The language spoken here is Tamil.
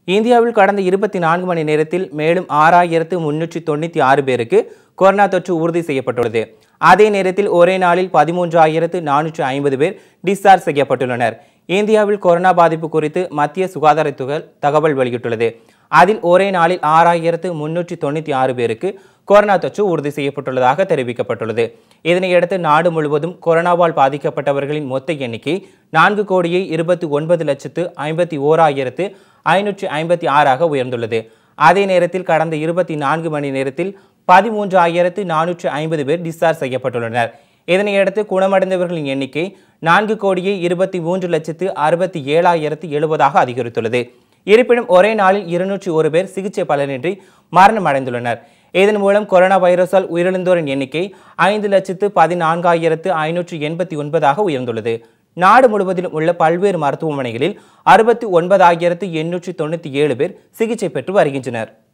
இந்தியாவில் கடந்த இருபத்தி நான்கு மணி நேரத்தில் மேலும் ஆறாயிரத்து முன்னூற்றி தொண்ணூற்றி ஆறு பேருக்கு கொரோனா தொற்று உறுதி செய்யப்பட்டுள்ளது அதே நேரத்தில் ஒரே நாளில் பதிமூன்றாயிரத்து நானூற்று ஐம்பது பேர் டிஸ்சார்ஜ் செய்யப்பட்டுள்ளனர் இந்தியாவில் கொரோனா பாதிப்பு குறித்து மத்திய சுகாதாரத்துறை தகவல் வெளியிட்டுள்ளது அதில் ஒரே நாளில் ஆறாயிரத்து முன்னூற்றி தொண்ணூற்றி ஆறு பேருக்கு கொரோனா தொற்று உறுதி செய்யப்பட்டுள்ளதாக தெரிவிக்கப்பட்டுள்ளது இதனையடுத்து நாடு முழுவதும் கொரோனாவால் பாதிக்கப்பட்டவர்களின் மொத்த எண்ணிக்கை நான்கு கோடியே இருபத்தி ஒன்பது லட்சத்து ஐம்பத்தி ஓராயிரத்து ஐநூற்றி ஐம்பத்தி ஆறாக உயர்ந்துள்ளது அதே நேரத்தில் கடந்த இருபத்தி நான்கு மணி நேரத்தில் பதிமூன்றாயிரத்து நானூற்று ஐம்பது பேர் டிஸ்சார்ஜ் செய்யப்பட்டுள்ளனர் இதனையடுத்து குணமடைந்தவர்களின் எண்ணிக்கை நான்கு கோடியே இருபத்தி மூன்று லட்சத்து அறுபத்தி ஏழாயிரத்து எழுபதாக அதிகரித்துள்ளது இருப்பினும் ஒரே நாளில் இருநூற்றி ஒரு பேர் சிகிச்சை பலனின்றி மரணம் அடைந்துள்ளனர் இதன் மூலம் கொரோனா வைரஸால் உயிரிழந்தோரின் எண்ணிக்கை ஐந்து லட்சத்து பதினான்காயிரத்து ஐநூற்று எண்பத்தி ஒன்பதாக உயர்ந்துள்ளது நாடு முழுவதிலும் உள்ள பல்வேறு மருத்துவமனைகளில் அறுபத்தி ஒன்பதாயிரத்து எண்ணூற்றி தொண்ணூற்றி ஏழு பேர் சிகிச்சை பெற்று வருகின்றனர்